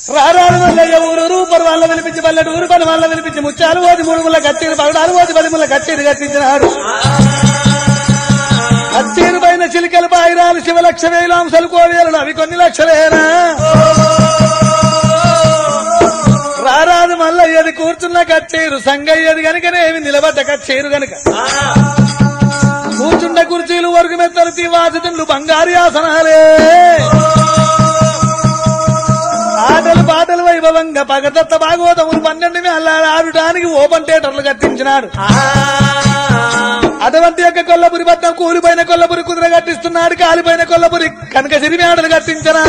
రారాడు వల్ల ఊరు రూపరు వాళ్ళ వినిపించి పల్లెడు ఊరు పని వాళ్ళ వినిపించి ముత్యాలు ఓది మూడు ముళ్ళ కట్టీరు పగడాలు ఓది పది ముళ్ళ కట్టీరు కట్టించినాడు కత్తీరు పైన చిలికలు పాయిరాలు శివలక్ష వేలాంశలు కోవేలు అవి కొన్ని లక్షలేనా రారాదు మల్లయ్యది కూర్చున్న కచ్చేరు సంగయ్యది గనుకనేమి నిలబడ్డ కచ్చేరు గనుక కూర్చున్న కుర్చీలు వరకు మెత్తలు తీవాసితులు బంగారు ఆసనాలే ఆటలు పాటలు వైభవంగా పగదత్త భాగవతములు పన్నెండు అల్లాడు ఆడటానికి ఓపెన్ థియేటర్లు కట్టించినాడు అటువంటి యొక్క కొల్లపురి పట్నం కూలిపోయిన కొల్లపురి కుదిర కట్టిస్తున్నాడు కాలిపోయిన కొల్లపురి కనుక సిరిమి ఆటలు కట్టించనా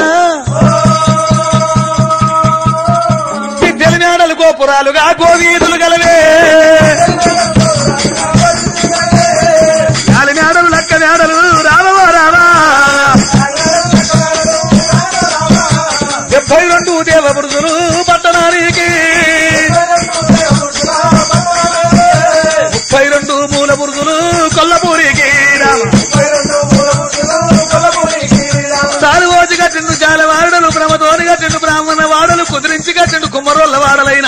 సిద్ధలి మేడలు గోపురాలుగా గోవీధులు గలవే గాలి మేడలు లక్క మేడలు రావవా రావా డెబ్బై రెండు దేవపురుషులు పట్టణానికి ముప్పై రెండు మూల పురుషులు కొల్లపూరికి రామ సారు రోజు కట్టిండు చాలా వాడలు భ్రమతోని కట్టిండు బ్రాహ్మణ వాడలు కుదిరించి కట్టిండు కుమ్మరోళ్ళ వాడలైనా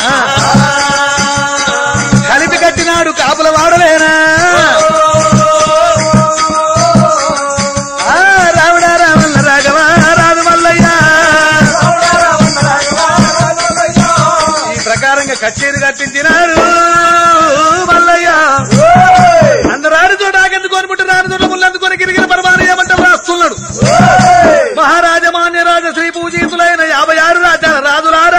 కలిపి కట్టినాడు కాపుల వాడలేనా ఆ, రావుడా రామల్ల రాఘవ రాదు మల్లయ్య ఈ ప్రకారంగా కచేరి కట్టించినాడు మల్లయ్య అందరు ఆడి చోట ఆకెందుకొని ముట్టు రాని చోట ముళ్ళందుకొని గిరిగిన పరమాన ఏమంటే రాస్తున్నాడు మహారాజ మాన్య రాజ శ్రీ పూజీతులైన యాభై ఆరు రాజ్యాల రాజులారా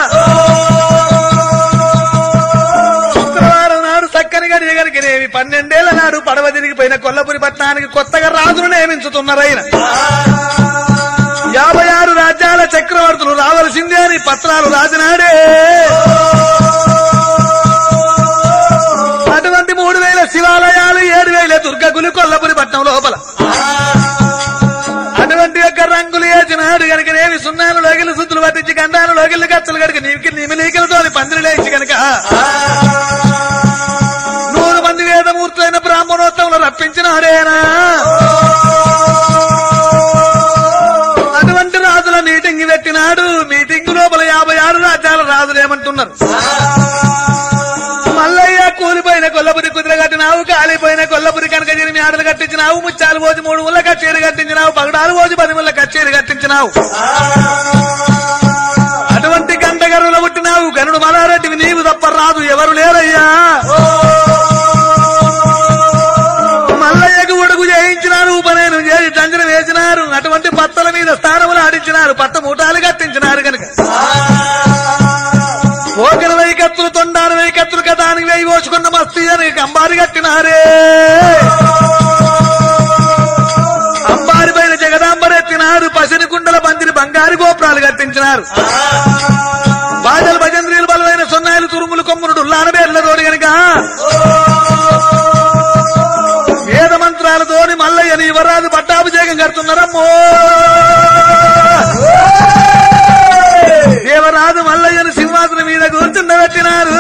శుక్రవారం నాడు చక్కని గడియ గనికినేమి పన్నెండేళ్ల నాడు పడవ తిరిగిపోయిన కొల్లపురి పట్టణానికి కొత్తగా రాజును నియమించుతున్నారైన యాభై ఆరు రాజ్యాల చక్రవర్తులు రావలసిందే అని పత్రాలు రాసినాడే అటువంటి మూడు వేల శివాలయాలు ఏడు వేల దుర్గగులు కొల్లపురి పట్నం లోపల అటువంటి యొక్క రంగులు వేసినాడు కనుక నేమి సున్నాను లోగిలు సుత్తులు పట్టించి గంధాను లోగిళ్ళు కచ్చలు కనుక నీకి నిమిలీకలతో పందిరి లేచి కనుక నూరు మంది వేదమూర్తులైన బ్రాహ్మణోత్సవంలో రప్పించినాడేనా అటువంటి రాజుల మీటింగ్ పెట్టినాడు మీటింగ్ లోపల యాభై ఆరు రాజ్యాల రాజులు ఏమంటున్నారు మల్లయ్య కూలిపోయిన కొల్లపురి కుదిర కట్టినావు కాలిపోయిన కొల్లపురి కనుక జరిమి ఆటలు కట్టించినావు ముచ్చాలు పోసి మూడు ముళ్ళ కచ్చేరి కట్టించినావు పగడాలు పోసి పది ముళ్ళ కచ్చేరి కట్టించినావు అటువంటి గంటగరువుల పుట్టినావు గనుడు మలారెడ్డివి నీవు తప్ప రాదు ఎవరు లేరయ్యా మల్లయ్యకు ఉడుగు చేయించినారు ఉపనయనం చేసి దంజన వేసినారు అటువంటి పత్తల మీద స్థానములు ఆడించినారు పట్ట మూటాలు కట్టించినారు కనుక ఓకర వెయ్యి కత్తులు తొండారు వెయ్యి కత్తులు కథానికి వెయ్యి పోసుకున్న మస్తీ అని అంబారి కట్టినారే అంబారి పైన జగదాంబరెత్తినారు పసిని కుండల పందిరి బంగారు గోపురాలు కట్టించినారు బాజలు భజంద్రీలు బలమైన సున్నాయిలు తురుములు కొమ్మునుడు లానబేర్ల రోడ్డు గనుక వేద మంత్రాలతోని మల్లయ్యని యువరాజు పట్టాభిషేకం కడుతున్నారమ్మో దేవరాజు మల్లయ్యను సింహాసనం మీద కూర్చుండబెట్టినారు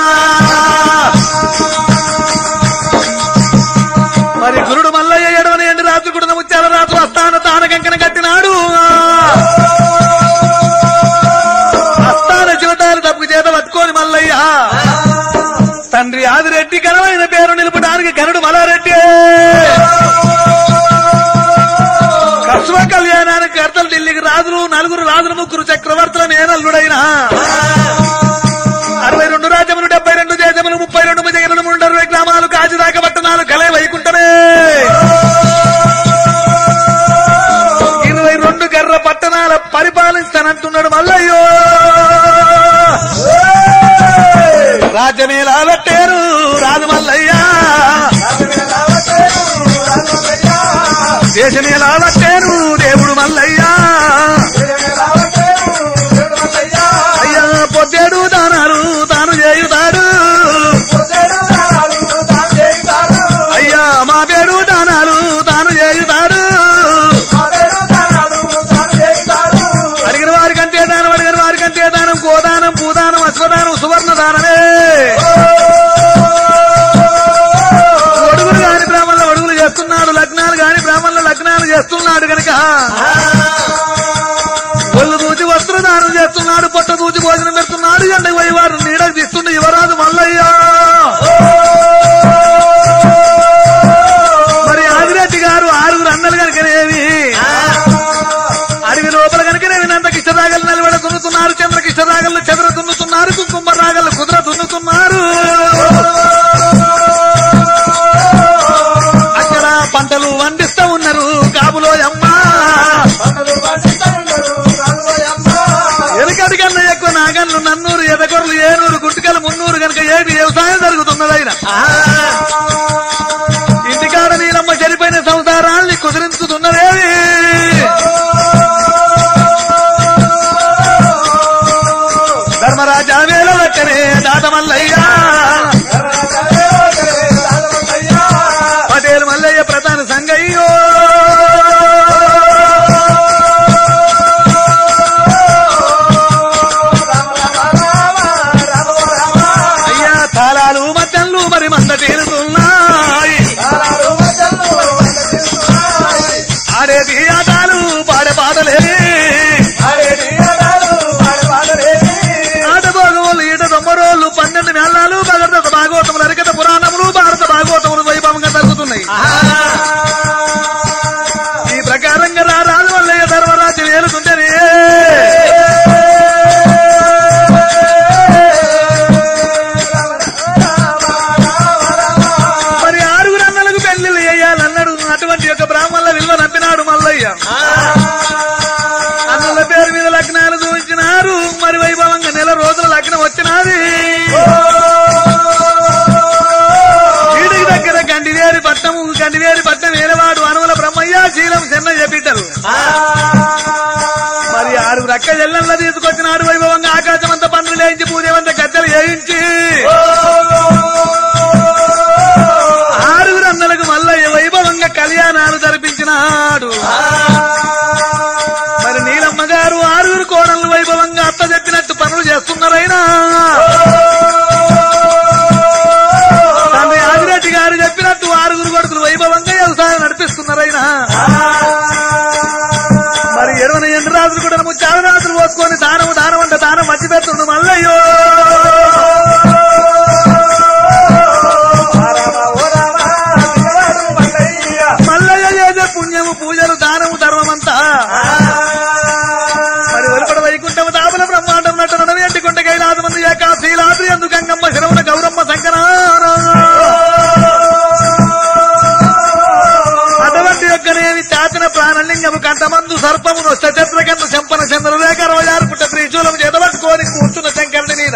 మరి గురుడు మల్లయ్య ఎడవని ఎండి రాజు గుడిన ముత్యాల రాజు అస్థాన తాన కంకణ కట్టినాడు అస్థాన శివతాలు తప్పుకు చేత పట్టుకోని మల్లయ్య తండ్రి ఆదిరెడ్డి ఘనమైన పేరు నిలుపడానికి గనుడు మలారెడ్డి కసువ కళ్యాణానికి కర్తలు ఢిల్లీకి రాజులు నలుగురు రాజులు ముగ్గురు చక్రవర్తుల నేనల్లుడైన అరవై రెండు రాజ్యములు డెబ్బై రెండు దేశములు ముప్పై రెండు జగనులు మూడు అరవై గ్రామాలు కాజిదాక పట్టణాలు కలే వైకుంఠమే ఇరవై రెండు గర్ర పట్టణాల పరిపాలిస్తానంటున్నాడు మల్లయ్యో రాజ్యమేలా పెట్టారు రాజు మల్లయ్య దేశమేలా పెట్టారు దేవుడు మల్లయ్య అయ్యా పొద్దేడు దానాలు తాను చేయుతాడు అయ్యా మా పేరు దానాలు తాను చేయుతాడు అడిగిన వారికంటే దానం అడిగిన వారికంటే దానం గోదానం భూదానం అశ్వదానం సువర్ణ దానమే ఒడుగులు కాని బ్రాహ్మణుల ఒడుగులు చేస్తున్నాడు లగ్నాలు కాని బ్రాహ్మణుల లగ్నాలు చేస్తున్నాడు కనుక ఒళ్ళు దూచి వస్త్రదానం చేస్తున్నాడు పెడుతున్నాడు పొట్ట దూచి భోజనం పెడుతున్నాడు ఎండకు పోయి వారు నీడకు తీస్తుండే యువరాజు మల్లయ్య మరి ఆదిరెడ్డి గారు ఆరుగురు అన్నలు కనుకనేవి అడవి లోపల కనుకనేవి నంద కిష్టరాగలు నిలబడ దున్నుతున్నారు చంద్ర కిష్టరాగలు చెదర దున్నుతున్నారు కుంకుమ రాగలు కుదుర దున్నుతున్నారు అక్కడ పంటలు వండిస్తా ఉన్నారు కాబులో అమ్మా ఎనకటి కన్నా ఎక్కువ నాగన్లు నన్నూరు ఎదగొర్లు ఏనూరు గుంటుకలు మున్నూరు కనుక ఏమి వ్యవసాయం జరుగుతున్నదైన ఇంటికాడ నీలమ్మ చనిపోయిన సంసారాల్ని కుదిరించుతున్నదేవి ధర్మరాజా వేల లెక్కనే దాత మల్లయ్య పటేల్ మల్లయ్య ప్రధాన సంగయ్యో అయ్యా తాళాలు మద్దళ్ళు మరి మంద తీరుతున్నాయి ఆడేది ఆటాలు పాడే పాటలే ఆట భోగములు ఈట దొమ్మరోళ్ళు పన్నెండు నెలలు భగవత భాగవతములు అరికత పురాణములు భారత భాగవతములు వైభవంగా జరుగుతున్నాయి ఈ ప్రకారంగా రా రాజు వల్లయ్య ధర్మరాజ్యం ఏలుతుంటేనే మరి ఆరుగురు అన్నలకు పెళ్లిళ్ళు వేయాలన్నాడు అటువంటి యొక్క బ్రాహ్మణుల విలువ నంపినాడు మల్లయ్య అన్నల పేరు మీద లగ్నాలు చూపించినారు మరి వైభవంగా నెల రోజుల లగ్నం వచ్చినది వీడికి దగ్గర గండివేరి పట్నం గండివేరి పట్నం వేరేవాడు అనువుల బ్రహ్మయ్య శీలం చెన్నయ్య బిడ్డలు మరి ఆరుగురు అక్క చెల్లెళ్ళ తీసుకొచ్చినాడు వైభవంగా ఆకాశం అంతా పనులు లేయించి పూజవంత గద్దెలు వేయించి ఆరుగురు అన్నలకు మల్లయ్య వైభవంగా కళ్యాణాలు జరిపించినాడు మరి నీలమ్మ గారు ఆరుగురు కోడళ్ళు వైభవంగా అత్త చెప్పినట్టు పనులు చేస్తున్నారైనా తండ్రి ఆదిరెడ్డి గారు చెప్పినట్టు ఆరుగురు కొడుకులు వైభవంగా వ్యవసాయం నడిపిస్తున్నారైనా మరి ఎరువన ఎండు రాజులు కూడా ముచ్చాల రాజులు పోసుకొని దానము దానం అంటే దానం మర్చి పెడుతుండు మల్లయ్యో మల్లయ్య చేసే పుణ్యము పూజలు దానము ధర్మమంతా మరి వెలుపడ వైకుంఠము దాపుల బ్రహ్మాండం నట్టు నడవి ఎంటికుంట కైలాసమంది ఏకాశీలాద్రి అందు గంగమ్మ శరవణ గౌరమ్మ శంకర అటువంటి యొక్కనేవి చాచిన ప్రాణలింగము కంటమందు సర్పము నొష్ట చంద్రకంత శంపన చంద్రరేఖ రోజారు పుట్ట త్రిశూలం చేతబట్టుకొని కూర్చున్న శంకరుడి మీద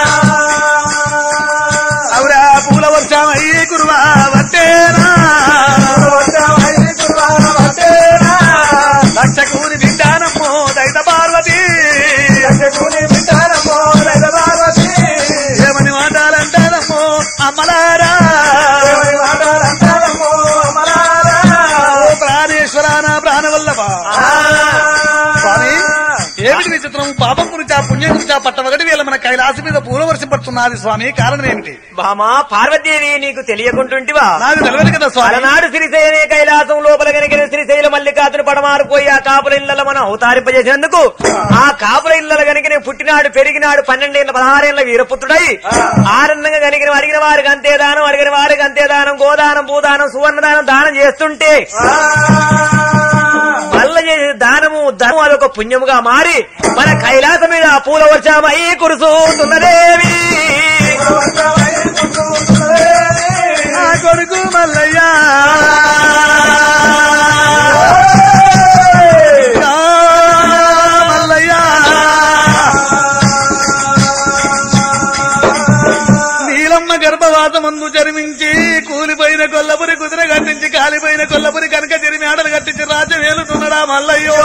అవురా పూల వర్షం అయ్యి కురువా వట్టేనా లక్ష కూని విధానమ్మో దైత పార్వతి ఏమని మాటాలంటారమ్మో అమ్మలారా ఓ ప్రాణేశ్వర నా ప్రాణవల్లభ స్వామి ఏమిటి విచిత్రం పాపం గురించి ఆ పుణ్యం గురించి ఆ పట్టవగటి వీళ్ళ మన కైలాసం మీద పూల వర్షం పడుతున్నది స్వామి కారణం ఏమిటి బామా పార్వతీదేవి నీకు తెలియకుంటుంటివా నాకు తెలియదు కదా స్వామి అలనాడు శ్రీశైలే కైలాసం లోపల కనుక శ్రీశైల మల్లికార్జున పడమారిపోయి ఆ కాపుల ఇళ్లలో మనం అవతారింపజేసినందుకు ఆ కాపుల ఇళ్లలో కనుక పుట్టినాడు పెరిగినాడు పన్నెండేళ్ల పదహారేళ్ల వీరపుత్రుడై ఆనందంగా కనుక అడిగిన వారికి అంతే దానం అడిగిన వారికి అంతే దానం గోదానం భూదానం సువర్ణదానం దానం చేస్తుంటే వల్ల చేసే దానము ధనము అదొక పుణ్యముగా మారి మన కైలాసం మీద పూల వర్షమై కురుసుతున్నదేవి నా కొడుకు మల్లయ్య ఆ, మల్లయ్య నీలమ్మ గర్భవాతమందు చరిమించి కూలిపోయిన కొల్లపురి కుదిర కట్టించి కాలిపోయిన కొల్లపురి కనుక చెరిమి ఆడలు కట్టించి రాజ్యం ఏలుతున్నాడా మల్లయ్యో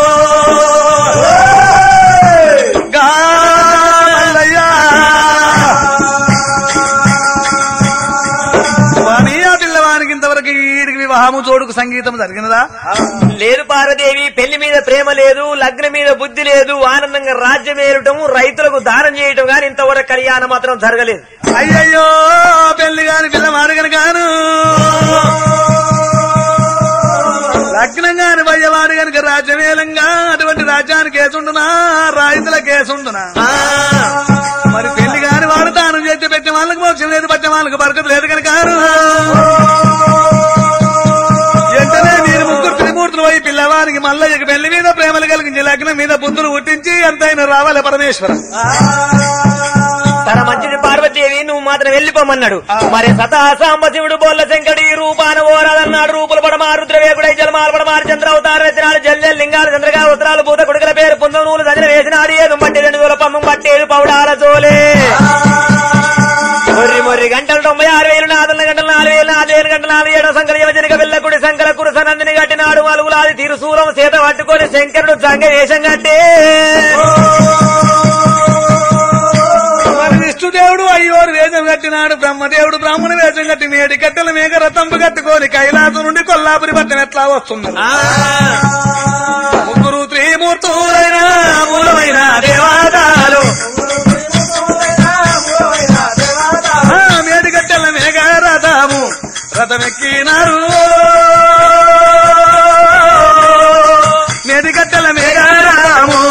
గా మల్లయ్య స్వామి ఆ పిల్లవానికి ఇంతవరకు ఈడికి వివాహము చోడుకు సంగీతం జరిగినదా లేదు పార్వదేవి పెళ్లి మీద ప్రేమ లేదు లగ్నం మీద బుద్ధి లేదు ఆనందంగా రాజ్యం ఏలటము రైతులకు దానం చేయటం గాని ఇంతవరకు కళ్యాణం మాత్రం జరగలేదు అయ్యయ్యో పెళ్లి కాని పిల్ల మాడగను కాను లగ్నం కాని భయ్యవా వాడు గనుక రాజ్యమేలంగా అటువంటి రాజ్యానికి కేసుండునా రాయితుల కేసుండునా మరి పెళ్లి కాని వాడు దానం చేసి పెట్టిన వాళ్ళకి మోక్షం లేదు పట్టిన వాళ్ళకి బరకత లేదు కనుక వెంటనే మీరు ముగ్గురు త్రిమూర్తులు పోయి పిల్లవానికి మల్లయ్యకి పెళ్లి మీద ప్రేమలు కలిగించి లగ్నం మీద బుద్ధులు పుట్టించి ఎంతైనా రావాలి పరమేశ్వర తన మంచిది పార్వతీదేవి నువ్వు మాత్రం వెళ్ళిపోమన్నాడు మరి సతా సాంబశివుడు బోల్ల శంకడి రూపాన ఓరాదన్నాడు రూపులు పడమారు ద్రవేకుడై జలమాలు పడమారు చంద్ర అవతార రచనాలు జల్లె లింగాలు చంద్రగా ఉత్తరాలు భూత కొడుకుల పేరు పుందం నూలు సజన వేసినాడు ఏదు మట్టి రెండు దూల పమ్మం పట్టేడు పౌడాల జోలే మొర్రి మొర్రి గంటలు తొంభై ఆరు వేలు నాలుగు గంటలు నాలుగు వేలు నాలుగు వేలు గంటలు నాలుగు ఏడు సంకర యువజనిక వెళ్ళకుడి సంకర కురుస నందిని కట్టినాడు అలుగులాది తిరుసూలం సీత పట్టుకొని శంకరుడు సంగ వేషం కట్టే మరి విష్ణుదేవుడు అయ్యోరు వేషం కట్టినాడు బ్రహ్మదేవుడు బ్రాహ్మణ వేషం కట్టి నేటి కట్టెల మేఘ రథంపు కట్టుకొని కైలాసం నుండి కొల్లాపురి పట్టణం ఎట్లా వస్తున్నారు ముగ్గురు త్రిమూర్తులైన మూలమైన దేవాదాలు ఆ, మేడి కట్టెల మేఘ రథము రథమెక్కినారు మేడి కట్టెల మేఘ రథము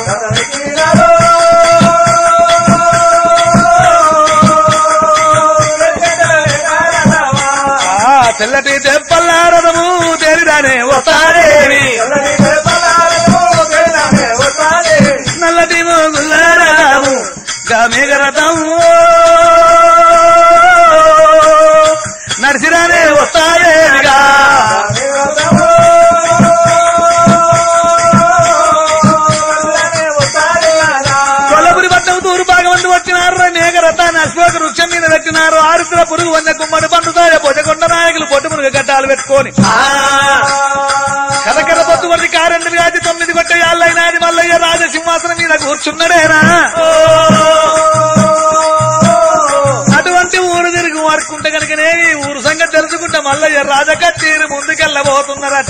ఆ, తెల్లటి తెప్పల్ల రథము తేరిదానే వస్తాదేవి నల్లటి మోగుల రథము గామేఘ రథము నడిచిరానే వస్తాయేగా కొల్లపురి పట్టణం తూరు భాగమందు వచ్చినారు మేఘ రథాన్ని అశోక వృక్షం మీద పెట్టినారు ఆరుద్ర పురుగు వంద గుమ్మడి పండుతాయ పొజకొండ నాయకులు పొట్టు మురుగ గడ్డాలు పెట్టుకొని కథకర పొద్దు వరకు కారెండు వ్యాధి తొమ్మిది కొట్ట యాళ్ళైనాది మల్లయ్య రాజసింహాసనం మీద కూర్చున్నాడేనా అటువంటి ఊరు తిరిగి వాడుకుంటే కనుకనే ఈ ఊరు సంగతి తెలుసుకుంటే మల్లయ్య రాజకచ్చీరు ముందుకెళ్ళబోతున్నారట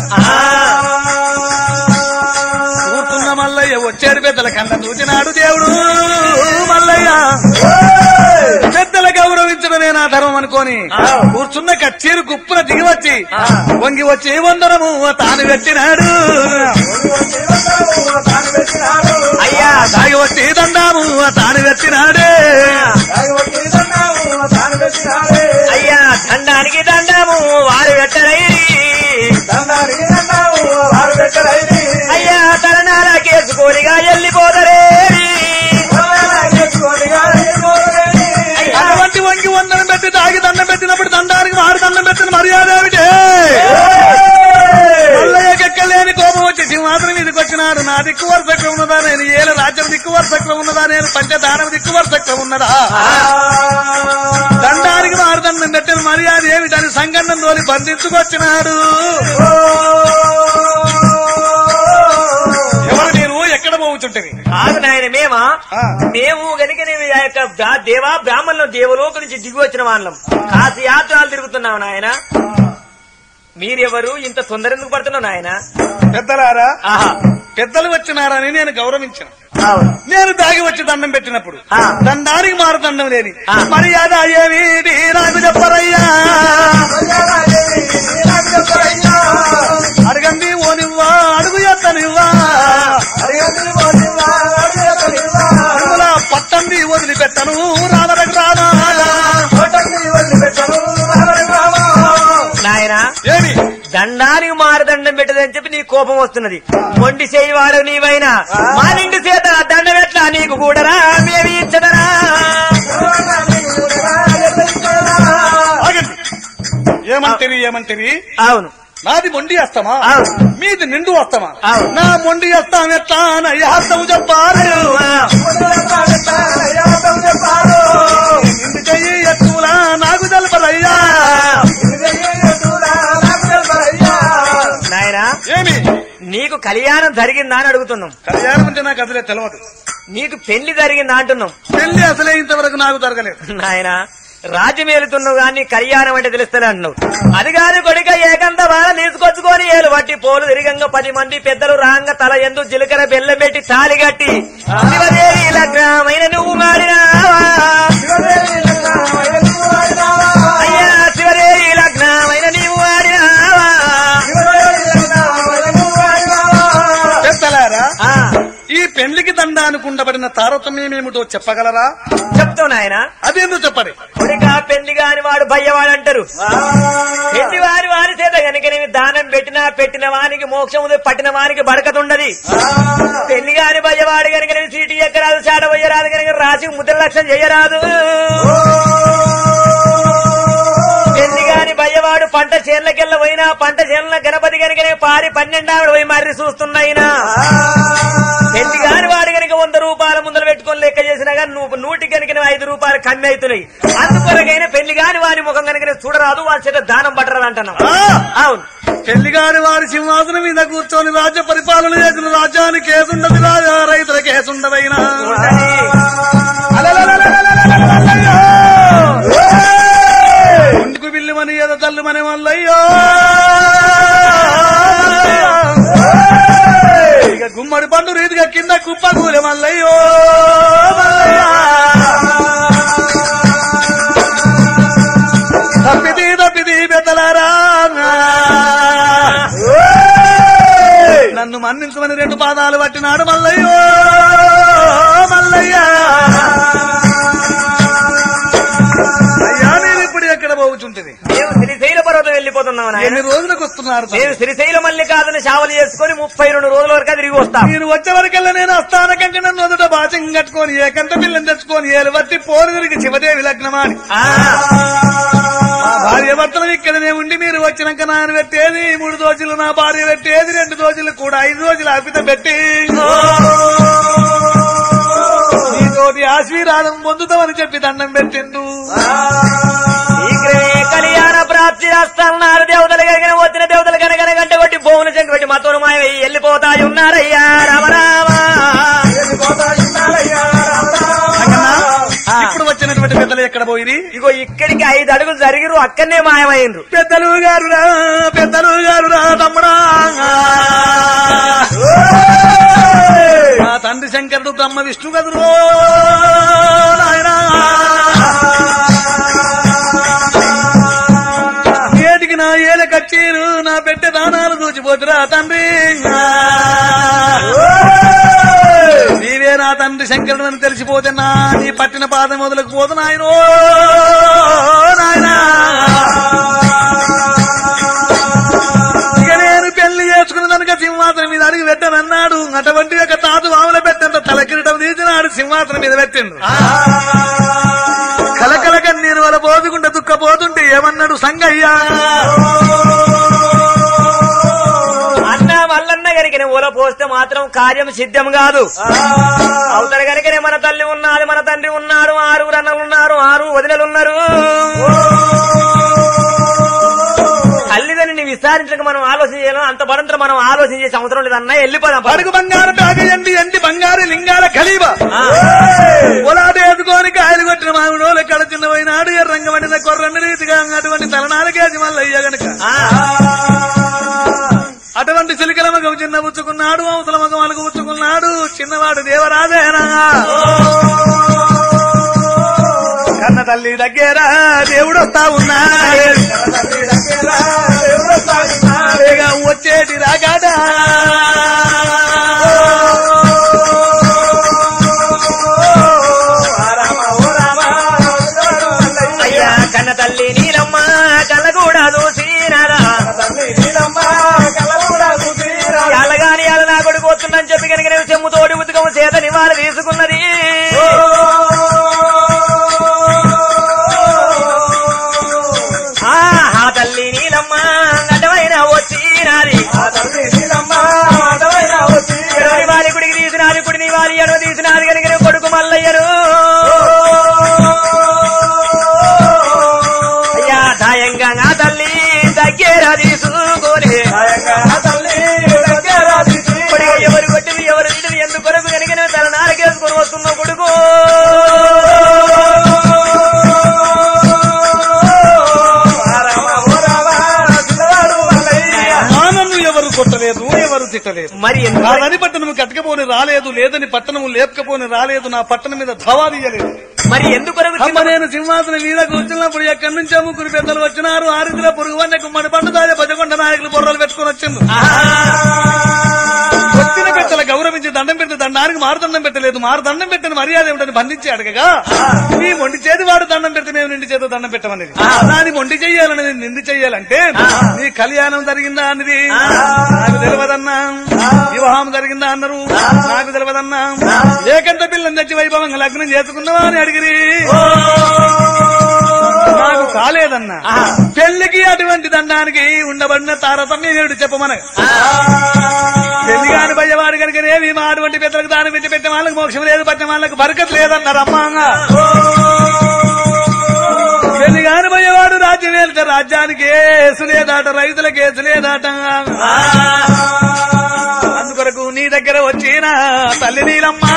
కూర్చున్న మల్లయ్య వచ్చాడు పెద్దల కన్న చూచినాడు దేవుడు మల్లయ్య పెద్దల గౌరవించడమే నా ధర్మం అనుకోని కూర్చున్న కచ్చీరు కుప్పున దిగి వచ్చి వంగి వచ్చి వందనము తాను పెట్టినాడు అయ్యా తాగి వచ్చి దండాము తాను పెట్టినాడే అయ్యా దండానికి దండము వారు పెట్టరై అయ్యా తలనాల కేసుకోనిగా వెళ్ళిపోదరే అటువంటి వంగి వందనం పెట్టి తాగి దండం పెట్టినప్పుడు దండానికి వారు దండం పెట్టిన మర్యాద ఏమిటి మల్లయ్యకెక్కలేని కోపం వచ్చి సింహాసనం మీదకి వచ్చినాడు నా దిక్కు వరుసక్రం ఉన్నదా నేను ఏల రాజ్యం దిక్కు వరుసక్రం ఉన్నదా నేను పంచదానం దిక్కు వరుసక్రం ఉన్నదా దండానికి వారు దండం పెట్టిన మర్యాద ఏమిటని సంగన్నం తోలి బంధించుకొచ్చినాడు ఎవరు మీరు ఎక్కడ పోవుచుంటవి కాదు నాయన మేమా ఆ. మేము గనుక నేను ఆ యొక్క బ్రా- దేవా బ్రాహ్మణులు దేవలోక నుంచి దిగి వచ్చిన వాళ్ళం కాసి యాత్రలు తిరుగుతున్నావు నాయన మీరెవరు ఇంత తొందర ఎందుకు పడుతున్నావు నాయన పెద్దలారా ఆహా పెద్దలు వచ్చినారని నేను గౌరవించిన అవును నేను దాగి వచ్చి దండం పెట్టినప్పుడు ఆ. దండానికి మారు దండం లేని ఆ. మర్యాద ఏమిటి నాకు చెప్పరయ్యా అడగండి ఓనివ్వా అడుగు ఎత్తనివ్వా అందులో పట్టండి వదిలిపెట్టను రామరకు రామా నాయన ఏమి దండానికి మారదండం పెట్టదని చెప్పి నీ కోపం వస్తున్నది మొండి చేయివాడు నీవైనా మా నిండు చేత దండం ఎట్లా నీకు కూడరా మేమి ఇచ్చదరా ఆగండి ఏమంటిరి ఏమంటిరి అవును నాది మొండి వస్తామా అవును. మీది నిండు వస్తామా అవును. నా మొండి వస్తాం ఎట్లా నయ్య హస్తము చెప్పాలి నిండు చెయ్యి ఎత్తులా నాకు తెలపదయ్యా నాయనా ఏమి నీకు కళ్యాణం జరిగిందా అని అడుగుతున్నాం కళ్యాణం అంటే నాకు అసలే తెలియదు నీకు పెళ్లి జరిగిందా అంటున్నాం పెళ్లి అసలే ఇంతవరకు నాకు జరగలేదు నాయన రాజ్యం ఏలుతున్నావు గాని కళ్యాణం అంటే తెలుస్తలే అంటున్నావు అది కాదు కొడుక ఏకంత బాగా తీసుకొచ్చుకొని ఏలు బట్టి పోలు తిరిగంగా పది మంది పెద్దలు రాంగ తల ఎందు జీలకర్ర బెల్లం పెట్టి తాలి కట్టి శివదేవి లగ్నమైన నువ్వు మాడినావా అయ్యా శివదేవి లగ్నమైన నీవు ఆడినావా పెళ్లిగానికి ఉండబడిన తారతమ్యం ఏమిటో చెప్పగలరా చెప్తావు నాయన అదేందో చెప్పండి కొడుక పెళ్లి కాని వాడు భయ్యవాడు అంటారు పెళ్లి వారి వారి చేత కనుక దానం పెట్టినా పెట్టిన వానికి మోక్షం ఉంది పట్టిన వానికి బరకత ఉండదు పెళ్లి కాని భయ్యవాడు కనుక సీటు ఎక్కరాదు చాట పోయరాదు కనుక రాసి ముద్ర లక్ష్యం చేయరాదు పెళ్లి కాని భయ్యవాడు పంట చేనులకెళ్ళ పోయినా పంట చేనుల గణపతి కనుకనే పారి పన్నెండావిడ పోయి మర్రి చూస్తున్నాయినా పెళ్లి కాని వాడు కనుక వంద రూపాయల ముందర పెట్టుకొని లెక్క చేసినా కానీ నువ్వు నూటి కనుక ఐదు రూపాయలు కమ్మి అవుతున్నాయి అందుకొరకైనా పెళ్లి కాని వారి ముఖం కనుక చూడరాదు వాళ్ళ చేత దానం పట్టరాదు అంటున్నావు ఆ! అవును పెళ్లిగాని వారి సింహాసనం మీద కూర్చొని రాజ్య పరిపాలన చేసిన రాజ్యానికి కేసుండదు రాజా రైతుల కేసుండదైనా ఇంటికి బిల్లుమని ఏదో తల్లుమని మల్లయ్యో ఇక గుమ్మడి పండు రీతిగా కింద కుప్ప కూలే మల్లయ్యో తప్పిది తప్పిది పెద్దలారా నన్ను మన్నించమని రెండు పాదాలు పట్టినాడు మల్లయ్యో మల్లయ్య అయ్యా నేను ఇప్పుడు ఎక్కడ పోవుచుంటుంది మేము శ్రీశైల పర్వతం వెళ్ళిపోతున్నాం నాయన ఎన్ని రోజులకు వస్తున్నారు మేము శ్రీశైల మల్లికాదుని సేవలు చేసుకుని ముప్పై రెండు రోజుల వరకు తిరిగి వస్తాం మీరు వచ్చే వరకల్లా నేను అస్థానకంగా నన్ను మొదట బాచం కట్టుకొని ఏకంత పిల్లని తెచ్చుకొని ఏలు బట్టి పోరు తిరిగి శివదేవి లగ్నమాని ఆ, మా భార్య భర్తలు ఇక్కడనే ఉండి మీరు వచ్చినాక నాన్న పెట్టేది మూడు రోజులు నా భార్య పెట్టేది రెండు రోజులు కూడా ఐదు రోజులు అర్పిత పెట్టి నీతోటి ఆశీర్వాదం పొందుతామని చెప్పి దండం పెట్టిండు శీఘ్రమే కళ్యాణ ప్రాప్తి చేస్తున్నారు దేవతలు కనుక వచ్చిన దేవతలు కనుక గంట కొట్టి భూములు చెంగు పెట్టి మతోను మాయమయ్యి వెళ్ళిపోతాయి ఉన్నారయ్యా రామరామ ఆ. ఇప్పుడు వచ్చినటువంటి పెద్దలు ఎక్కడ పోయి ఇగో ఇక్కడికి ఐదు అడుగులు జరిగిరు అక్కడనే మాయమైండ్రు పెద్దలు గారురా పెద్దలు గారురా తమ్ముడా మా తండ్రి శంకరుడు బ్రహ్మ విష్ణు కదురో నాయనా ఏటికి నా ఏల కచ్చీరు నా పెట్టె దానాలు దూచిపోతురా తండ్రి నీవే నా తండ్రి శంకరుడు అని తెలిసిపోతే నా నీ పట్టిన పాదం మొదలకు పోతు నాయనో నాయనా ఇక నేను పెళ్లి చేసుకున్న కనుక సింహాసనం మీద అడిగి పెట్టనన్నాడు అటువంటి ఒక తాతు వాముల పెట్టంత తలకిరటం తీసినాడు సింహాసనం మీద పెట్టిండు కలకల కన్నీరు వల్ల పోదుకుంటే దుఃఖపోతుంటే ఏమన్నాడు సంగయ్య అన్న మల్లన్న గరికిన ఊల పోస్తే మాత్రం కార్యం సిద్ధం కాదు అవతల గరికనే మన తల్లి ఉన్నది మన తండ్రి ఉన్నాడు ఆరుగురు అన్నలు ఉన్నారు ఆరు వదినలు ఉన్నారు తల్లిదండ్రిని విచారించక మనం ఆలోచన చేయాలి అంత పడంతో మనం ఆలోచన చేసే అవసరం లేదన్నా వెళ్ళిపోదాం పద. పడుగు బంగారు బ్యాగ ఎండి ఎండి బంగారు లింగాల ఖలీబ ఆ. పొలాట ఎదుకొని కాయలు కొట్టిన మామిడోలు ఎక్కడ చిన్నపోయినాడు ఎర్రంగ వండిన కొర్రని రీతిగా అటువంటి తలనాలకేసి మల్లయ్య గనక ఆ. అటువంటి చిలికల మగం చిన్న పుచ్చుకున్నాడు అవతల మగం అలుగు పుచ్చుకున్నాడు చిన్నవాడు దేవరాజేనా కన్న తల్లి దగ్గర దేవుడు వస్తా ఉన్నాడు ఇక వచ్చేటి రాగాడా అయ్యా కన్న తల్లి నీలమ్మ కళ్ళ కూడా చూసినారా ఎల్లగాని ఎల్ల నా కొడుకు వస్తుందని చెప్పి కనుక నేను చెమ్ముతోటి ఉతుకము చేత నివాళ తీసుకున్నది ఆ ఆ తల్లి నీలమ్మ అడ్డమైన వచ్చినాది ఎడవని వాలి కుడికి తీసినాది కుడిని వాలి ఎడవ తీసినాది కనుక నేను కొడుకు మల్లయ్యను అయ్యా దాయంగా నా తల్లి దగ్గర తీసుకోలే కొడుకు ఎవరు కొట్టివి ఎవరు తిట్టివి ఎందుకు కొరకు కనుక నేను తల నారకేసుకొని వస్తున్న కొడుకు నన్ను ఎవరు కొట్టలేదు ఎవరు తిట్టలేదు మరి ఎందుకు రాదని పట్టణము కట్టకపోని రాలేదు లేదని పట్టణము లేపకపోని రాలేదు నా పట్టణం మీద ధవాదీయలేదు మరి ఎందుకు కొరకు అమ్మ నేను సింహాసనం మీద కూర్చున్నప్పుడు ఎక్కడి నుంచి ముగ్గురు పెద్దలు వచ్చినారు ఆరుద్ర పురుగు వన్న గుమ్మడి పండు దాని పదకొండ నాయకులు బొర్రలు పెట్టుకొని వచ్చిండు వచ్చిన పెద్దల గౌరవించి దండం పెడితే దండానికి మారు దండం పెట్టలేదు మారు దండం పెట్టిన మర్యాద ఏమిటని బంధించి అడగగా నీ మొండి చేతి వాడు దండం పెడితే మేము నిండి చేత దండం పెట్టమనేది దాని మొండి చెయ్యాలని నిండి చెయ్యాలంటే నీ కళ్యాణం జరిగిందా అన్నది నాకు తెలియదన్నా వివాహం జరిగిందా అన్నారు నాకు తెలియదన్నా ఏకంత పిల్లని తెచ్చి వైభవంగా లగ్నం చేసుకున్నావా అని అడిగిరి నాకు కాలేదన్నా పెళ్లికి అటువంటి దండానికి ఉండబడిన తారతమ్యం ఏమిటి చెప్పమన పెళ్లి కాని భయవాడు కనుకనేమి మా అటువంటి పెద్దలకు దానం పెట్టి పెట్టే వాళ్ళకి మోక్షం లేదు పట్టిన వాళ్ళకి బరకత్ లేదన్నారు అమ్మాంగా పెళ్లి కాని భయవాడు రాజ్యం వెళ్తే రాజ్యానికి ఏసు లేదాట రైతులకు ఏసు లేదాట అందుకొరకు నీ దగ్గర వచ్చిన తల్లి నీలమ్మా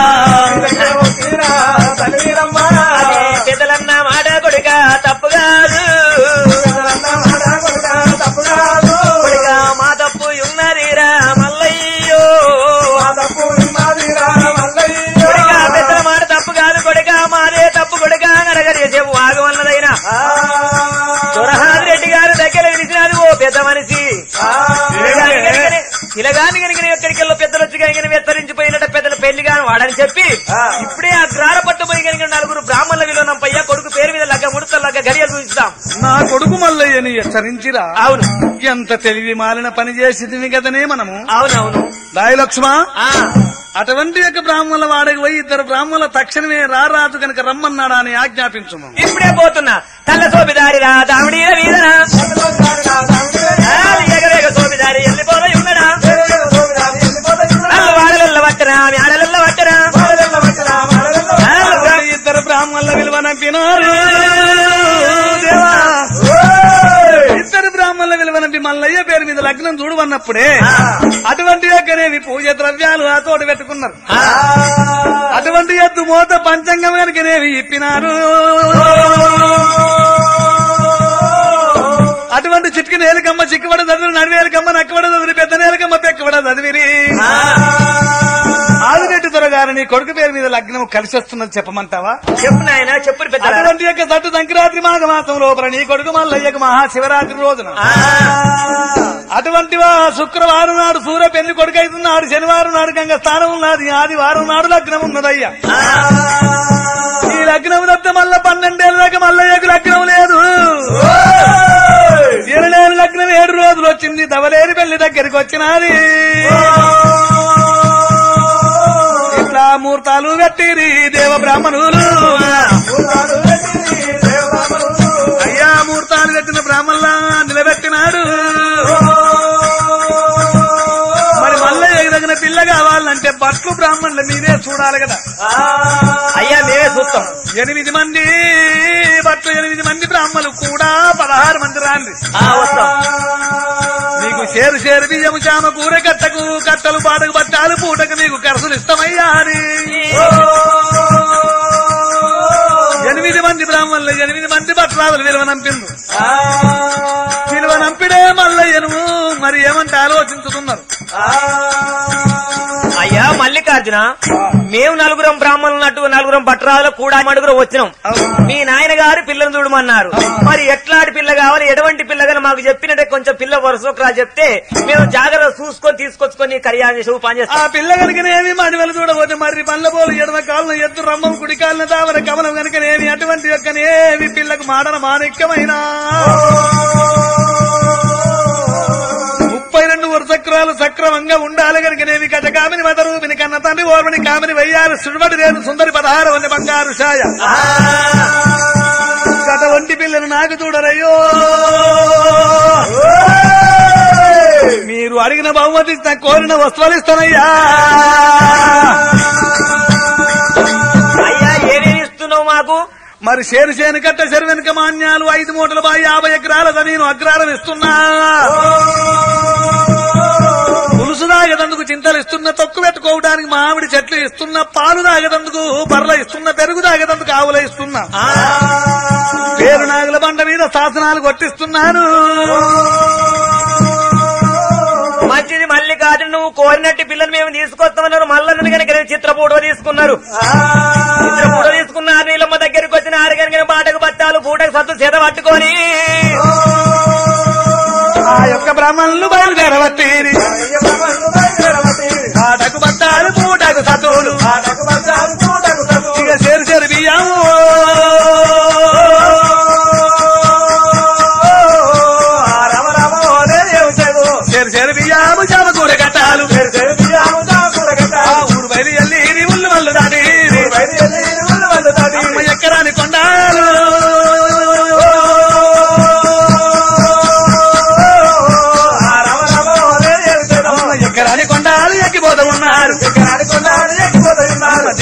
పెద్దలన్న మాట కొడుక తప్పు కాదు కొడుక మా తప్పు ఉన్నదిరా మల్లయ్యో కొడుక పెద్దల మాట తప్పు కాదు కొడుక మాదే తప్పు కొడుక అనగడి చెప్పు ఆగమన్నదైనా దొరహాది రెడ్డి గారు దగ్గర పిలిచినారు ఓ పెద్ద మనిషి ఇలాగాని కనుక ఎక్కడికెళ్ళో పెద్దలు వచ్చి కనుక విస్తరించిపోయినట్టు పెద్దల పెళ్లి కాని వాడని చెప్పి ఇప్పుడే ఆ గ్రార పట్టుపోయి కనుక నలుగురు బ్రాహ్మణుల విలువనంపయ్యా కొడుకు పేరు మీద లగ్గ ముడత లగ్గ గడియలు చూపిస్తాం నా కొడుకు మల్లయ్యని హెచ్చరించిరా అవును ఎంత తెలివి మాలిన పని చేసింది కదనే మనము అవునవును రాయి లక్ష్మ ఆ అటువంటి యొక్క బ్రాహ్మణుల వాడకి పోయి ఇద్దరు బ్రాహ్మణుల తక్షణమే రారాజు కనుక రమ్మన్నాడా అని ఆజ్ఞాపించుము ఇప్పుడే పోతున్నా తల్ల సోపిదారి రా దామిడీల వీధన ఎగరేగ సోపిదారి వెళ్ళిపోయి ఉన్నడా నన్ను వాడలెల్ల పట్టరా మేడలెల్ల పట్టరా ఇద్దరు బ్రాహ్మణుల విలువ నంపినారు దేవా. ఇద్దరు బ్రాహ్మణుల విలువ నంపి మల్లయ్య పేరు మీద లగ్నం చూడవన్నప్పుడే అటువంటి యొక్కనేవి పూజ ద్రవ్యాలు ఆ తోట పెట్టుకున్నారు అటువంటి ఎద్దు మోత పంచంగం కనుకనేవి ఇప్పినారు అటువంటి చిట్కి నేలకమ్మ చిక్కుబడ చదివి నడివేలకమ్మ నక్కబడ చదివి పెద్ద నేలకమ్మ పెక్కబడ చదివిరి ఆదిరెడ్డి దొరగారిని కొడుకు పేరు మీద లగ్నం కలిసి వస్తున్నది చెప్పమంటావా చెప్పు నాయన చెప్పు పెద్ద అటువంటి యొక్క దట్టు సంక్రాంతి మాఘ మాసం లోపల నీ కొడుకు మల్లయ్యకు మహాశివరాత్రి రోజున అటువంటి వా శుక్రవారం నాడు సూర్య పెళ్లి కొడుకు అవుతున్నాడు శనివారం నాడు గంగ స్థానం ఉన్నది ఆదివారం నాడు లగ్నం ఉన్నదయ్యా ఈ లగ్నం తప్పితే మళ్ళా పన్నెండేళ్ళ దాకా మల్లయ్యకు లగ్నం లేదు ఇరవై లగ్నం ఏడు రోజులు వచ్చింది దవలేని పెళ్లి దగ్గరికి వచ్చినది ఇట్లా ముహూర్తాలు కట్టిరి దేవ బ్రాహ్మణులు అయ్యా ముహూర్తాలు కట్టిన బ్రాహ్మణులా నిలబెట్టినాడు మరి మల్లయ్య తగిన పిల్ల కావాలంటే బట్లు బ్రాహ్మణులు మీరే చూడాలి కదా అయ్యా మేమే చూస్తాం ఎనిమిది మంది బట్లు ఎనిమిది మంది బ్రాహ్మణులు కూడా పదహారు మంది రాండి ఆ, వస్తాం నీకు షేరు షేరు బియ్యము చామ కూర కట్టకు కట్టలు పాటకు బట్టాలు పూటకు నీకు కరసులు ఇష్టమయ్యా అని ఎనిమిది మంది బ్రాహ్మణులు ఎనిమిది మంది భట్రాదులు విలువ నంపిండు విలువ నంపిడే మల్లయ్యను మరి ఏమంటే ఆలోచించుతున్నారు అయ్యా మల్లికార్జున మేము నలుగురం బ్రాహ్మణులు నటు నలుగురం పట్టరాలు కూడా నలుగురం వచ్చినాం మీ నాయన గారు పిల్లని చూడమన్నారు మరి ఎట్లాంటి పిల్ల కావాలి ఎటువంటి పిల్ల కానీ మాకు చెప్పినట్టే కొంచెం పిల్ల వరుసరా చెప్తే మేము జాగ్రత్త చూసుకొని తీసుకొచ్చుకొని కళ్యాణం చేసి పని ఆ చేస్తాం పిల్ల కనుకనేమి మడివెలు చూడబోతే మరి పళ్ళ పోలు ఎడమ కాళ్ళను ఎద్దు రమ్మం కుడి కాళ్ళను తావర కమలం కనుకనేమి అటువంటి యొక్కనేమి పిల్లకు మాటన మాణిక్యమైన ముప్పై రెండు వరుసక్రాలు సక్రమంగా ఉండాలి కనుకనేమి కథ కామిని మత రూపిని కన్న తండ్రి ఓర్మని కామిని వెయ్యాలి సుడిబడి లేదు సుందరి పదహారు వంద బంగారు ఛాయ గత ఒంటి పిల్లను నాకు చూడరయ్యో మీరు అడిగిన బహుమతి ఇస్తా కోరిన వస్తువులు ఇస్తానయ్యా అయ్యా ఏమేమి ఇస్తున్నావు మాకు మరి చేను చేను కట్ట చెరు వెనుక మాన్యాలు ఐదు మూటల బాయి యాభై ఎకరాల నేను అగ్రాలం ఇస్తున్నా పులుసు తాగేదందుకు చింతలు ఇస్తున్న తొక్కు పెట్టుకోవడానికి మామిడి చెట్లు ఇస్తున్న పాలు తాగేదందుకు బర్ర ఇస్తున్న పెరుగు తాగేదందుకు ఆవుల ఇస్తున్నా పేరు నాగుల బండ మీద శాసనాలు కొట్టిస్తున్నాను మంచిది మళ్ళీ కాదు నువ్వు కోరినట్టు పిల్లని మేము తీసుకొస్తామన్నారు మళ్ళీ కనుక చిత్ర ఫోటో తీసుకున్నారు చిత్ర ఫోటో తీసుకున్నారు నీళ్ళమ్మ దగ్గరికి వచ్చిన ఆరు కనుక బాటకు బత్తాలు పూటకు సత్తు చేత పట్టుకొని ఆ యొక్క బ్రాహ్మణులు బయలుదేరవట్టి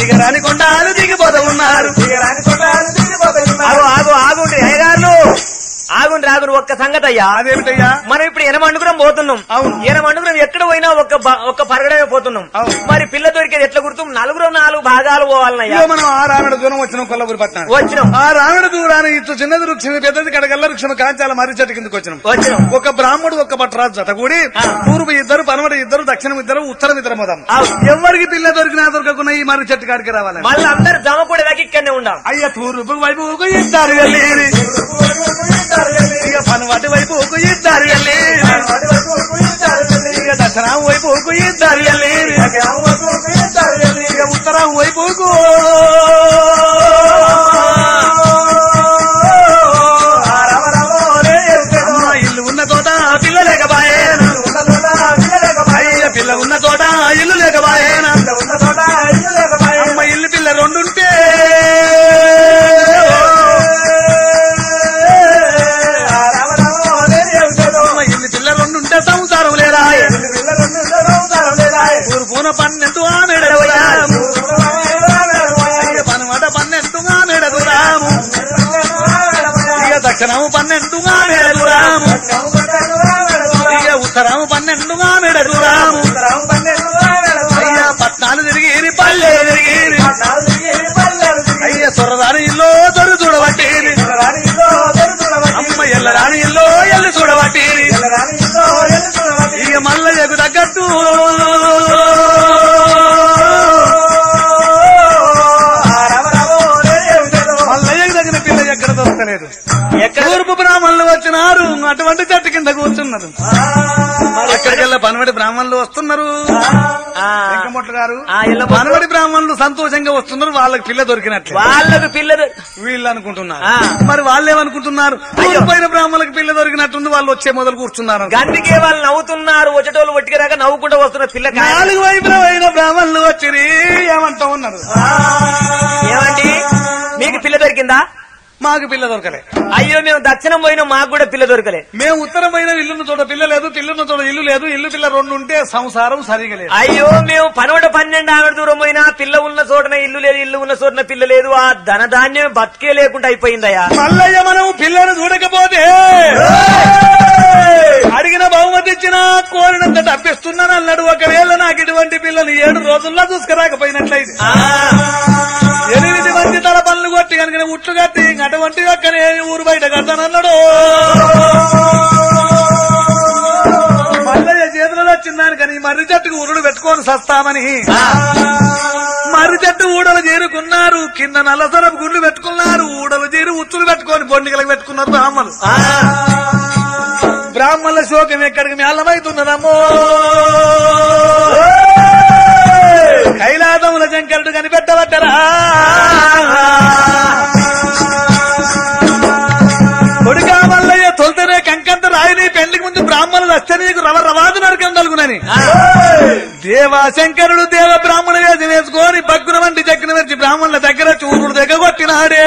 దిగరాని కొండాలు దిగిపోతూ ఉన్నారు ఆగు ఆగు ఆగుండ్రి అయ్యగారులు ఆగుండ్రి ఆగుండ్రి ఒక్క సంగతి అయ్యా అదేమిటయ్యా మనం ఇప్పుడు ఎనమండుకురం పోతున్నాం అవును. ఎనమండుకురం ఎక్కడ పోయినా ఒక్క బ- ఒక్క పరగడమే పోతున్నాం అవును. మరి పిల్ల దొరికేది ఎట్లా గుర్తు నలుగురు నాలుగు భాగాలు పోవాలన్నయ్యా ఇదిగో మనం ఆ రావణ దూరం వచ్చినాం కొల్లపూరి పట్నం వచ్చినాం ఆ రావణ దూరాన్ని ఇటు చిన్నది వృక్షం పెద్దది కడగల్ల వృక్షం కాంచాల మర్రి చెట్టు కిందకి వచ్చినాం వచ్చినాం ఒక బ్రాహ్మడు ఒక భట్రాజు జత కూడి ఆ. పూర్వ ఇద్దరు పనమటి ఇద్దరు దక్షిణం ఇద్దరు ఉత్తరం ఇద్దరు మొదం అవును. ఎవరికి పిల్ల దొరికినా దొరకకుండా ఈ మర్రి చెట్టు కాడికి రావాలి మళ్ళీ అందరు జమ కూడా దాకా ఇక్కడనే ఉండాం అయ్య తూర్పు వైపు ఒక ఇద్దరు వెళ్ళేది ఇక పనవాటి వైపు ఒక ఇద్దరు వెళ్ళేది ఇక దక్షిణం వైపు ఒక ఇద్దరు వెళ్ళేది ఇక ఉత్తరం వైపు ఇల్లు ఉన్న తోట పిల్ల లేకబాయేనా అయ్య పిల్ల ఉన్న తోట ఇల్లు లేకబాయేనా అమ్మ ఇల్లు పిల్ల రెండుంటే అమ్మ ఇల్లు పిల్ల రెండుంటే సంసారం లేరా ఊరు పూన పన్నెండు ఆమెడ అయ్య పనమాట పన్నెండు ఆమెడ రాము ఇక దక్షిణము పన్నెండు ఆమెడ రాము ఇక ఉత్తరము పన్నెండు ఆమెడ రాము అయ్య పట్నాలు తిరిగి పల్లె తిరిగి అయ్య సొరదాని ఇల్లు దొరు చూడబట్టేది అమ్మ ఎల్లరాని ఇల్లు ఎల్లు చూడబట్టేది ఇక మల్లయ్యకు తగ్గట్టు మల్లయ్యకు తగిన పిల్ల ఎక్కడ దొరకలేదు ఎక్కడ తూర్పు బ్రాహ్మణులు వచ్చినారు అటువంటి చెట్టు కింద కూర్చున్నారు ఎక్కడికెళ్ళ పనవడి బ్రాహ్మణులు వస్తున్నారు ఆ, వెంకమొట్ల గారు ఆ, ఇళ్ళ పనవడి బ్రాహ్మణులు సంతోషంగా వస్తున్నారు వాళ్ళకి పిల్ల దొరికినట్లు వాళ్ళకు పిల్లలు వీళ్ళు అనుకుంటున్నారు ఆ. మరి వాళ్ళు ఏమనుకుంటున్నారు తూర్పుపోయిన బ్రాహ్మణులకు పిల్ల దొరికినట్టుంది వాళ్ళు వచ్చే మొదలు కూర్చున్నారు గందికే వాళ్ళు నవ్వుతున్నారు వచ్చేటోళ్ళు ఒట్టికి నవ్వుకుంటూ వస్తున్న పిల్ల కాయ- నాలుగు వైపుల అయిన బ్రాహ్మణులు వచ్చి ఏమంటా ఉన్నారు ఏమండి మీకు పిల్ల దొరికిందా మాకు పిల్ల దొరకలే అయ్యో మేము దక్షిణం పోయినా మాకు కూడా పిల్ల దొరకలే మేము ఉత్తరమైన ఇల్లున్న చోట పిల్ల లేదు పిల్లున్న చోట ఇల్లు లేదు ఇల్లు పిల్ల రెండు ఉంటే సంసారం సరిగా లేదు అయ్యో మేము పనవట పన్నెండు ఆవిడ దూరం పోయినా పిల్ల ఉన్న చోటన ఇల్లు లేదు ఇల్లు ఉన్న చోటన పిల్ల లేదు ఆ ధనధాన్యం బతికే లేకుండా అయిపోయిందయ్యా మల్లయ్య మనం పిల్లను చూడకపోతే అడిగిన బహుమతి ఇచ్చిన కోరినంత తప్పిస్తున్నాను అన్నాడు ఒకవేళ నాకు ఇటువంటి పిల్లని ఏడు రోజుల్లో చూసుకురాకపోయినట్లయితే ఆ, ఎనిమిది మంది తల పనులు కొట్టి కనుక ఉట్లు కట్టి అటువంటి ఒక్కనే ఊరు బయట కడతానన్నాడు మల్లయ్య చేతిలో వచ్చిందాని కానీ మర్రి చెట్టుకు ఉరుడు పెట్టుకొని సస్తామని మర్రి చెట్టు ఊడలు చేరుకున్నారు కింద నల్లసరపు గుండ్లు పెట్టుకున్నారు ఊడలు చేరి ఉచ్చులు పెట్టుకొని బొండిగలకు పెట్టుకున్నారు బ్రాహ్మణులు ఆ, బ్రాహ్మణుల శోకం ఎక్కడికి మేళమైతున్నదమ్మో కైలాసముల శంకరుడు కనిపెట్టబట్టరా కొడుకా మల్లయ్య తొలితేనే కంకంత రాయిని పెళ్లికి ముందు బ్రాహ్మణులు వచ్చే నీకు రవ రవాదు నరకం కలుగునని దేవా శంకరుడు దేవ బ్రాహ్మణ వేసి వేసుకొని బగ్గున వంటి చక్కిన వచ్చి బ్రాహ్మణుల దగ్గర చూరుడు దగ్గర కొట్టినాడే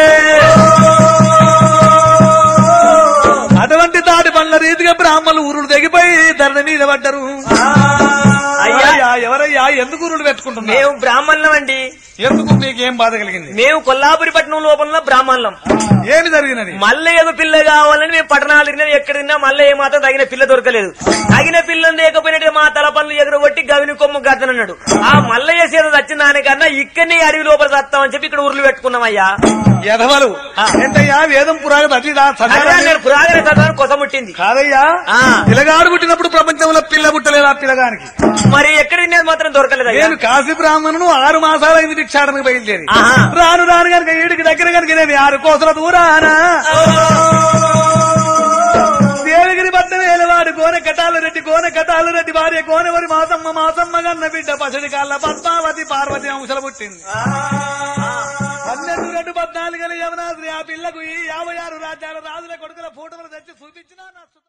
అటువంటి తాటి పండ్ల రీతిగా బ్రాహ్మణులు ఊరుడు తెగిపోయి ధరణ మీద పడ్డరు అయ్యా. అయ్యా ఎవరయ్యా ఎందుకు ఊరుడు పెట్టుకుంటున్నారు మేము బ్రాహ్మణులం అండి ఎందుకు మీకు ఏం బాధ కలిగింది మేము కొల్లాపురి పట్టణం లోపల బ్రాహ్మణులం ఏమి జరిగినది మళ్ళీ ఏదో పిల్ల కావాలని మేము పట్టణాలు తిరిగినా ఎక్కడ తిన్నా మళ్ళీ ఏమాత్రం తగిన పిల్ల దొరకలేదు తగిన పిల్లని లేకపోయినట్టు మా తల పనులు ఎగరగొట్టి గవిని కొమ్ము గద్దనన్నాడు ఆ మల్లయ్య సీత వచ్చిన దానికన్నా ఇక్కడనే అడవి లోపల చస్తామని చెప్పి ఇక్కడ ఊర్లు పెట్టుకున్నామయ్యా ఎదవలు ఆ. ఏంటయ్యా వేదం పురాగ అతిదా అదే నేను పురాగన చదవని కొసముట్టింది కాదయ్యా ఆ. పిల్లగాడు పుట్టినప్పుడు ప్రపంచంలో పిల్ల పుట్టలేదు ఆ పిల్లగానికి మరి ఎక్కడ తినేది మాత్రం దొరకలేదయ్యా నేను కాశీ బ్రాహ్మణును ఆరు మాసాలైంది భిక్షాటనకు బయలుదేరి ఆహా. రాను రాను కనుక ఈడికి దగ్గర కనుక నేను ఆరు కోసల దూరానా దేవగిరి పట్ట వేలవాడు కోన కటాలు రెడ్డి కోన కటాలు రెడ్డి భార్య కోనవరి మాసమ్మ మాసమ్మ గన్న బిడ్డ పసడి కాళ్ళ పద్మావతి పార్వతి అంశలు పుట్టింది పన్నెండు రెండు పద్నాలుగు యవనాశ్రీ ఆ పిల్లకు ఈ యాభై ఆరు రాజ్యాల రాజుల కొడుకుల ఫోటోలు తెచ్చి చూపించినా నా